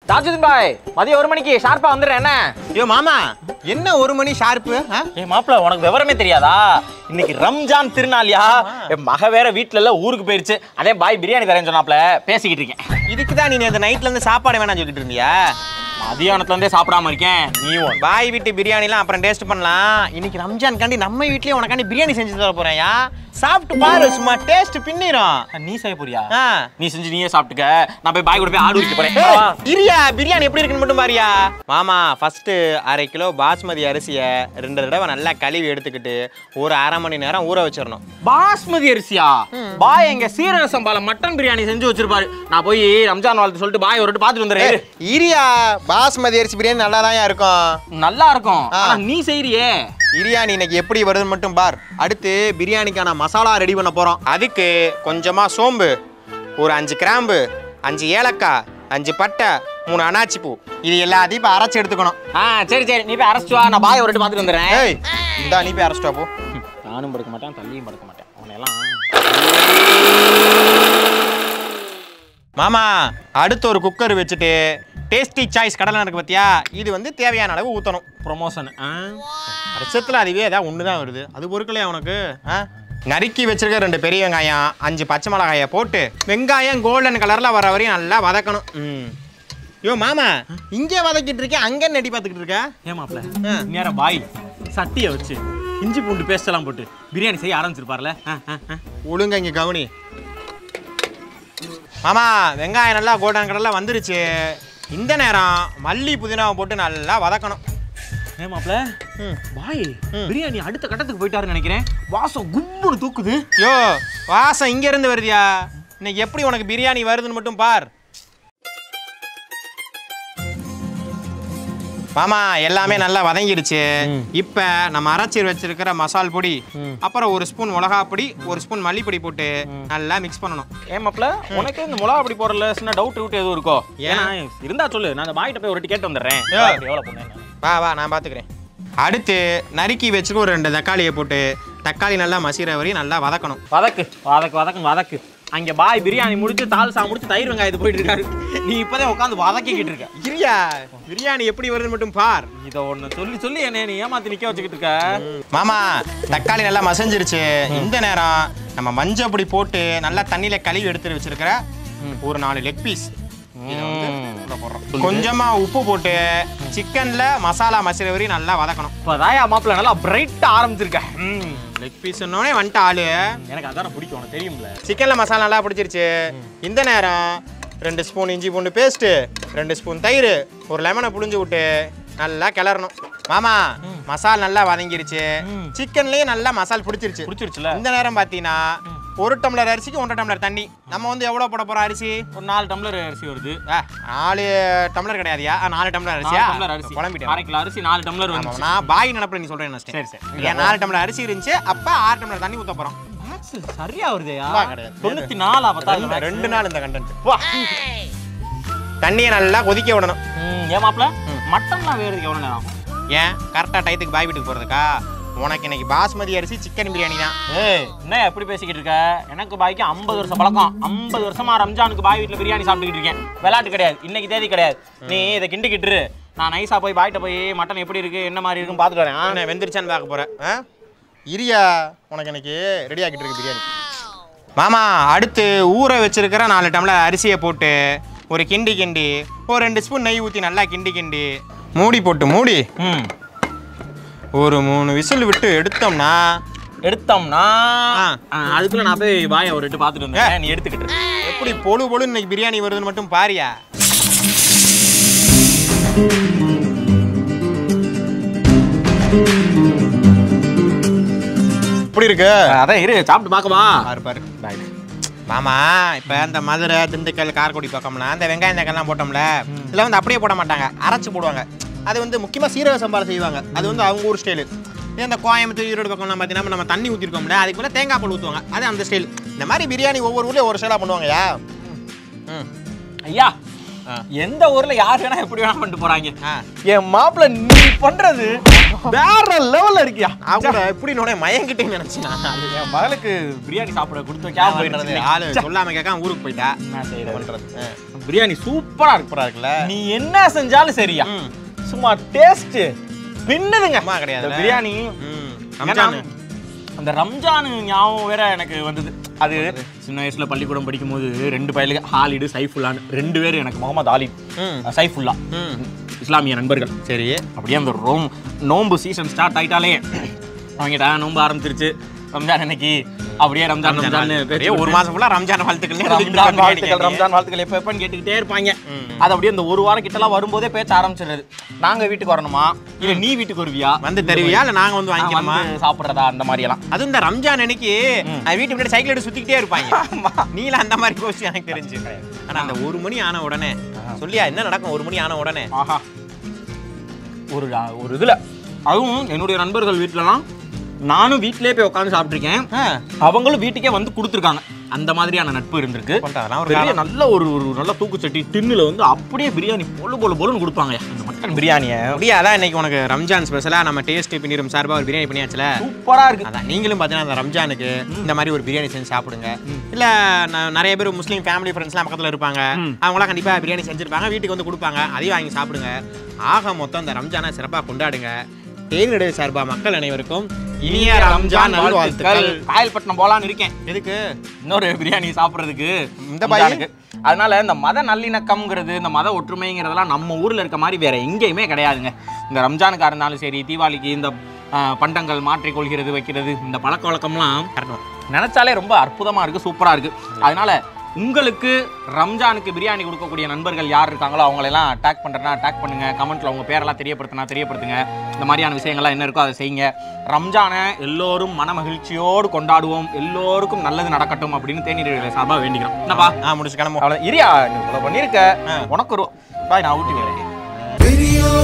தாஜுதீன் பாய் மதியம் ஒரு மணிக்கு ஷார்ப்பா வந்துடுறேன் என்ன ஐயோ மாமா என்ன ஒரு மணி ஷார்ப்பு ஏ மாப்பிள்ள உனக்கு விவரமே தெரியாதா இன்னைக்கு ரம்ஜான் திருநாள்யா என் மக வேற வீட்ல எல்லாம் ஊருக்கு போயிருச்சு அதே பாய் பிரியாணி தரேன்னு சொன்னாப்ல பேசிக்கிட்டு இருக்கேன் இதுக்கு தான் நீ இந்த நைட்ல இருந்து சாப்பாடு வேணாம் சொல்லிட்டு இருந்தியா மதியானத்துல இருந்தே சாப்பிடாம இருக்கேன் நீ ஒன் பாய் வீட்டு பிரியாணிலாம் அப்புறம் டேஸ்ட் பண்ணலாம் இன்னைக்கு ரம்ஜான் காண்டி நம்ம வீட்லயே உனக்காண்டி பிரியாணி செஞ்சு தர போறேன்யா சாப்பிட்டு பாரு சும்மா டேஸ்ட் பின்னிரும் நீ செய்ய போறியா ஆ. நீ செஞ்சு நீயே சாப்பிட்டுக்க நான் போய் பாய் கூட போய் ஆடு வைக்க ஏய், போறேன் இரியா பிரியாணி எப்படி இருக்குன்னு மட்டும் பாரியா மாமா ஃபர்ஸ்ட் அரை கிலோ பாஸ்மதி அரிசியை ரெண்டு தடவை நல்லா கழுவி எடுத்துக்கிட்டு ஒரு அரை மணி நேரம் ஊற வச்சிடணும் பாஸ்மதி அரிசியா பாய் எங்க சீரக சம்பால மட்டன் பிரியாணி செஞ்சு வச்சிருப்பாரு நான் போய் ரம்ஜான் வாழ்த்து சொல்லிட்டு பாய் ஒரு வாட்டி பாத்துட்டு வந்துடுறேன் இரியா பாஸ்மதி அரிசி பிரியாணி நல்லா தான் இருக்கும் நல்லா இருக்கும் ஆ. ஆனா நீ செய்றியே பிரியாணி இன்னைக்கு எப்படி வருதுன்னு மட்டும் பார் அடுத்து பிரியாணிக்கான மசாலா ரெடி பண்ண போறோம் அதுக்கு கொஞ்சமா சோம்பு ஒரு அஞ்சு கிராம்பு அஞ்சு ஏலக்காய் அஞ்சு பட்டை மூணு அனாச்சி பூ இது எல்லாத்தையும் இப்போ அரைச்சி எடுத்துக்கணும் ஆ சரி சரி நீ போய் அரைச்சிட்டு வா நான் பாய் ஒரு வாட்டி பாத்துட்டு வந்துடுறேன் ஏய் இந்தா நீ போய் அரைச்சிட்டா போ நானும் படுக்க மாட்டேன் தள்ளியும் படுக்க மாட்டேன் அவனையெல்லாம் மாமா அடுத்து ஒரு குக்கர் வச்சுட்டு டேஸ்டி சாய்ஸ் கடலை இருக்கு பார்த்தியா இது வந்து தேவையான அளவு ஊற்றணும் ப்ரொமோஷன் வருஷத்தில் அதுவே ஏதாவது ஒன்று தான் வருது அது பொறுக்கலையா உனக்கு ஆ நறுக்கி வச்சிருக்க ரெண்டு பெரிய வெங்காயம் அஞ்சு பச்சை மிளகாயை போட்டு வெங்காயம் கோல்டன் கலரில் வர வரையும் நல்லா வதக்கணும் ம் யோ மாமா இங்கே வதக்கிட்டு இருக்கேன் அங்கே நெடி பார்த்துக்கிட்டு இருக்க ஏன் மாப்ள ஆ. நேரம் பாய் சட்டியை வச்சு இஞ்சி பூண்டு பேஸ்ட் எல்லாம் போட்டு பிரியாணி செய்ய ஆரம்பிச்சிருப்பார்ல ஆ, ஆ, ஆ. ஒழுங்க இங்கே கவனி மாமா வெங்காயம் நல்லா கோல்டன் கலரில் வந்துருச்சு இந்த நேரம் மல்லி புதினாவை போட்டு நல்லா வதக்கணும் ஏன் மாப்ள ம் பாய் பிரியாணி அடுத்த கட்டத்துக்கு போயிட்டாருன்னு நினைக்கிறேன் வாசம் கும்முன்னு தூக்குது யோ வாசம் இங்க இருந்து வருதியா இன்னைக்கு எப்படி உனக்கு பிரியாணி வருதுன்னு மட்டும் பார் மாமா எல்லாமே நல்லா வதங்கிடுச்சு இப்ப நம்ம அரைச்சி வச்சிருக்கிற மசால் பொடி அப்புறம் ஒரு ஸ்பூன் மிளகா பொடி ஒரு ஸ்பூன் மல்லிப்பொடி போட்டு நல்லா மிக்ஸ் பண்ணணும் ஏன் மாப்ள உனக்கு இந்த மிளகா அப்படி போறல சின்ன டவுட் விட்டு எதுவும் இருக்கோ ஏன்னா இருந்தா சொல்லு நான் அந்த பாய்கிட்ட போய் ஒரு வாட்டி கேட்டு வந்துடுறேன் ஏ. எவ்வளவு பொண்ணு வா வா நான் பாத்துக்கிறேன் அடுத்து நறுக்கி வச்சுட்டு ஒரு ரெண்டு தக்காளியை போட்டு தக்காளி நல்லா மசிற வரையும் நல்லா வதக்கணும் வதக்கு வதக்கு வதக்கு வதக்கு அங்க பாய் பிரியாணி முடிச்சு தால்சா முடிச்சு தயிர் வெங்காயத்து போயிட்டு இருக்காரு நீ இப்பதான் உட்காந்து வதக்கிக்கிட்டு இருக்க இரியா பிரியாணி எப்படி வருதுன்னு மட்டும் பார் இத ஒண்ணு சொல்லி சொல்லி என்ன நீ ஏமாத்தி நிக்க வச்சுக்கிட்டு இருக்க மாமா தக்காளி நல்லா மசஞ்சிருச்சு இந்த நேரம் நம்ம மஞ்சள் பொடி போட்டு நல்லா தண்ணியில கழுவி எடுத்து வச்சிருக்கிற ஒரு நாலு லெக் பீஸ் கொஞ்சமா உப்பு போட்டு சிக்கன்ல மசாலா மசிற வரையும் நல்லா வதக்கணும் இப்பதாயா மாப்பிள்ள நல்லா பிரைட்டா ஆரம்பிச்சிருக்க ம். லெக் பீஸ் வந்துட்ட ஆளு எனக்கு அதான பிடிக்கும் உனக்கு தெரியும்ல சிக்கன்ல மசாலா நல்லா பிடிச்சிருச்சு இந்த நேரம் ரெண்டு ஸ்பூன் இஞ்சி பூண்டு பேஸ்ட்டு ரெண்டு ஸ்பூன் தயிர் ஒரு லெமனை புழிஞ்சு விட்டு நல்லா கிளறணும் மாமா மசால் நல்லா வதங்கிருச்சு சிக்கன்லயே நல்லா மசால் பிடிச்சிருச்சு பிடிச்சிருச்சுல இந்த நேரம் பார்த்தீங்கன்னா ஒரு டம்ளர் அரிசிக்கு ஒன்றரை டம்ளர் தண்ணி நம்ம வந்து எவ்வளோ போட போறோம் அரிசி ஒரு நாலு டம்ளர் அரிசி வருது ஆ, நாலு டம்ளர் கிடையாதுயா ஆ, நாலு டம்ளர் அரிசியா நாலு டம்ளர் அரிசி குழம்பிட்டேன் அரை கிலோ அரிசி நாலு டம்ளர் ஆமா, வந்து நான் பாய் நினப்பில் நீ சொல்றேன் நினைச்சிட்டேன். சரி, சரி. ஏன் நாலு டம்ளர் அரிசி இருந்துச்சு அப்ப ஆறு டம்ளர் தண்ணி ஊத்த போறோம் சரியா வருதுயா வா, கிடையாது. தொண்ணூத்தி நாலா ரெண்டு- பத்தாயிரம் ரெண்டு நாள் இந்த கண்டென்ட் தண்ணியை நல்லா கொதிக்க விடணும் ஏன் மாப்பிள்ள மட்டன்லாம் வேறதுக்கு எவ்வளவு நேரம் ஆகும்? ஏன் கரெக்டாக டயத்துக்கு பாய் வீட்டுக்கு போறதுக்கா உனக்கு இன்னைக்கு பாஸ்மதி அரிசி சிக்கன் பிரியாணி தான் ஏய் என்ன எப்படி பேசிக்கிட்டு இருக்க எனக்கு பாய்க்கு ஐம்பது வருஷம் பழக்கம் ஐம்பது வருஷமா ரம்ஜானுக்கு பாய் வீட்டில் பிரியாணி சாப்பிட்டுக்கிட்டு இருக்கேன் விளையாட்டு கிடையாது இன்னைக்கு தேதி கிடையாது நீ இதை கிண்டிக்கிட்டு இரு. நான் நைஸா போய் பாய்கிட்ட போய் மட்டன் எப்படி இருக்கு என்ன மாதிரி இருக்குன்னு பார்த்துட்டு வரேன் ஆ? நான் வெந்திருச்சான்னு பார்க்க போறேன் ஆ? இரியா உனக்கு எனக்கு ரெடி ஆகிட்டு இருக்கு பிரியாணி மாமா அடுத்து ஊற வச்சிருக்கிற நாலு டம்ளர் அரிசியை போட்டு ஒரு கிண்டி கிண்டி ஒரு ரெண்டு ஸ்பூன் நெய் ஊற்றி நல்லா கிண்டி கிண்டி மூடி போட்டு மூடி ம் ஒரு மூணு விசில் விட்டு எடுத்தோம்னா எடுத்தோம்னா ஆ. ஆ, அதுக்குள்ள நான் போய் பாயை ஒரு ரெட்டு பார்த்துட்டு வந்தேன் நீ எடுத்துக்கிட்டு இரு. எப்படி பொழு பொழு இன்னைக்கு பிரியாணி வருதுன்னு மட்டும் பாரியா எப்படி இருக்கு அதான் இரு சாப்பிட்டு பார்க்கவா பாரு பாரு மாமா இப்ப இந்த மதுரை திண்டுக்கல் காரைக்குடி பக்கம்லாம் இந்த வெங்காயம் தக்காளிலாம் போட்டோம்ல இதுல வந்து அப்படியே போட மாட்டாங்க அரைச்சு போடுவாங்க அது வந்து முக்கியமா சீரக சம்பாரம் செய்வாங்க அது வந்து அவங்க ஊர் ஸ்டைலு இந்த கோயம்புத்தூர் ஈரோடு பக்கம்லாம் பார்த்தீங்கன்னா நம்ம தண்ணி ஊற்றிருக்கோம்ல அதுக்கு மேலே தேங்காய் பால் ஊற்றுவாங்க அது அந்த ஸ்டைல் இந்த மாதிரி பிரியாணி ஒவ்வொரு ஊர்லேயும் ஒரு ஸ்டைலாக பண்ணுவாங்கயா ம் ஐயா ஆ. எந்த ஊர்ல யார் வேணா எப்படி வேணா பண்ணிட்டு போறாங்க ஆ என் மாப்பிள்ள நீ பண்றது வேற லெவல்ல இருக்கியா நான் கூட எப்படி நோட மயங்கிட்டேன்னு நினைச்சேன் அது என் மகளுக்கு பிரியாணி சாப்பிட கொடுத்து வைக்காம பண்றது போயிடுறது ஆளு சொல்லாம கேட்காம ஊருக்கு போயிட்டா என்ன செய்யறது பண்றது பிரியாணி சூப்பரா இருக்கு சூப்பரா இருக்குல்ல நீ என்ன செஞ்சாலும் சரியா ம். சும்மா டேஸ்ட் பின்னுதுங்க சும்மா கிடையாதுல்ல? இந்த பிரியாணி ம் ஏன்னா, ரம்ஜான் அந்த ரம்ஜான் ஞாபகம் வேற எனக்கு வந்தது அது சின்ன வயசுல பள்ளிக்கூடம் படிக்கும் போது ரெண்டு பயலுக்கு ஹாலிடு சைஃபுல்லான்னு ரெண்டு பேரும் எனக்கு முகமது ஆலிம் ம் சைஃபுல்லா ம் இஸ்லாமிய நண்பர்கள் சரி அப்படியே அந்த ரோம் நோன்பு சீசன் ஸ்டார்ட் ஆயிட்டாலே அவங்ககிட்ட நோன்பு ஆரம்பிச்சிருச்சு ரம்ஜான் அன்னைக்கு அப்படியே ரம்ஜான் ரம்ஜான் அப்படியே ஒரு மாசம் ஃபுல்லா ரம்ஜான் வாழ்த்துக்கள் ரம்ஜான் வாழ்த்துக்கள் ரம்ஜான் வாழ்த்துக்கள் எப்போ எப்பன்னு கேட்டுக்கிட்டே இருப்பாங்க அது அப்படியே இந்த ஒரு வாரம் கிட்டலாம் வரும்போதே பேச்ச ஆரம்பிச்சிடுறது நாங்க வீட்டுக்கு வரணுமா இல்ல நீ வீட்டுக்கு வருவியா வந்து தருவியா இல்ல நாங்க வந்து நான் வாங்கிக்கணுமா வந்து சாப்பிடுறதா அந்த மாதிரி எல்லாம் அதுவும் இந்த ரம்ஜான் அன்னைக்கு அது வீட்டு முன்னாடி சைக்கிள் எடுத்து சுத்திக்கிட்டே இருப்பாங்க நீல அந்த மாதிரி கோஷ்டி எனக்கு தெரிஞ்சு ஆனா அந்த ஒரு மணி ஆன உடனே சொல்லியா என்ன நடக்கும் ஒரு மணி ஆன உடனே ஆஹா ஒரு ஒரு இதுல அதுவும் என்னுடைய நண்பர்கள் வீட்டுலலாம் நானும் வீட்டிலேயே போய் உட்காந்து சாப்பிட்ருக்கேன் ஆ, அவங்களும் வீட்டுக்கே வந்து கொடுத்துருக்காங்க அந்த மாதிரியான நட்பு இருந்திருக்கு கொண்டா, அதெல்லாம் ஒரு பெரிய காலம். நல்ல ஒரு ஒரு நல்ல தூக்குச்சட்டி டின்னுல வந்து அப்படியே பிரியாணி பொழு பொழு பொழுன்னு கொடுப்பாங்க அந்த மட்டன் பிரியாணியை அப்படியே அதான் இன்னைக்கு உனக்கு ரம்ஜான் ஸ்பெஷலா நம்ம டேஸ்ட் பின்னிரும் சார்பா ஒரு பிரியாணி பண்ணியாச்சுல சூப்பரா இருக்கு அதான் நீங்களும் பார்த்தீங்கன்னா அந்த ரம்ஜானுக்கு இந்த மாதிரி ஒரு பிரியாணி செஞ்சு சாப்பிடுங்க இல்ல ந- நிறைய பேர் முஸ்லீம் ஃபேமிலி ஃப்ரெண்ட்ஸ்லாம் பக்கத்துல இருப்பாங்க ம். அவங்களாம் கண்டிப்பா பிரியாணி செஞ்சிருப்பாங்க வீட்டுக்கு வந்து கொடுப்பாங்க அதையும் வாங்கி சாப்பிடுங்க ஆக மொத்தம் இந்த ரம்ஜானை சிறப்பா கொண்டாடுங்க தேனிடை சார்பா மக்கள் அனைவருக்கும் இனிய ரம்ஜான் நல்வாழ்த்துக்கள் காயல்பட்டினம் போலான்னு இருக்கேன் எதுக்கு இன்னொரு பிரியாணி சாப்பிட்றதுக்கு இந்த பாய்? ரம்ஜானுக்கு. அதனால இந்த மத நல்லிணக்கம்ங்கிறது இந்த மத ஒற்றுமைங்கிறதெல்லாம் நம்ம ஊர்ல இருக்க மாதிரி வேற எங்கேயுமே கிடையாதுங்க இந்த ரம்ஜானுக்கா இருந்தாலும் சரி தீபாவளிக்கு இந்த ஆ, பண்டங்கள் மாற்றிக் கொள்கிறது வைக்கிறது இந்த பழக்க வழக்கம்லாம் நினைச்சாலே ரொம்ப அற்புதமா இருக்கு சூப்பரா இருக்கு அதனால உங்களுக்கு ரம்ஜானுக்கு பிரியாணி கொடுக்கக்கூடிய நண்பர்கள் யார் இருக்காங்களோ அவங்களெல்லாம் அட்டாக் பண்ணுறேன்னா அட்டாக் பண்ணுங்க கமெண்ட்ல உங்க பேரெல்லாம் தெரியப்படுத்தினா தெரியப்படுத்துங்க இந்த மாதிரியான விஷயங்கள்லாம் என்ன இருக்கோ அதை செய்யுங்க ரம்ஜானை எல்லோரும் மன மகிழ்ச்சியோடு கொண்டாடுவோம் எல்லோருக்கும் நல்லது நடக்கட்டும் அப்படின்னு தேநீர் சார்பாக வேண்டிக்கிறோம் என்னப்பா ஆ முடிச்சு கிளம்புவோம் அவ்வளோ இரியா நீ இவ்வளோ பண்ணியிருக்க உனக்கு ஒரு பாய் நான் ஊட்டி வரேன் Video